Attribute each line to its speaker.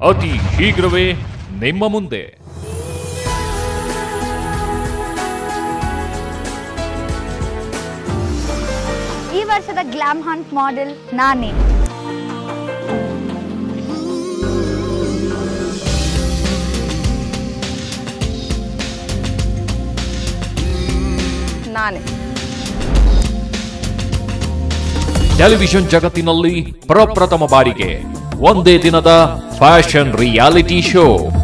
Speaker 1: ಅತಿ ಶೀಘ್ರವೇ ನಿಮ್ಮ ಮುಂದೆ
Speaker 2: ಈ ವರ್ಷದ ಗ್ಲಾಮ್ ಹಂಟ್ ಮಾಡೆಲ್ ನಾನೇ ನಾನೇ
Speaker 1: ಟೆಲಿವಿಷನ್ ಜಗತ್ತಿನಲ್ಲಿ ಪ್ರಪ್ರಥಮ ಬಾರಿಗೆ ಒಂದೇ ದಿನದ ಫ್ಯಾಷನ್ ರಿಯಾಲಿಟಿ ಶೋ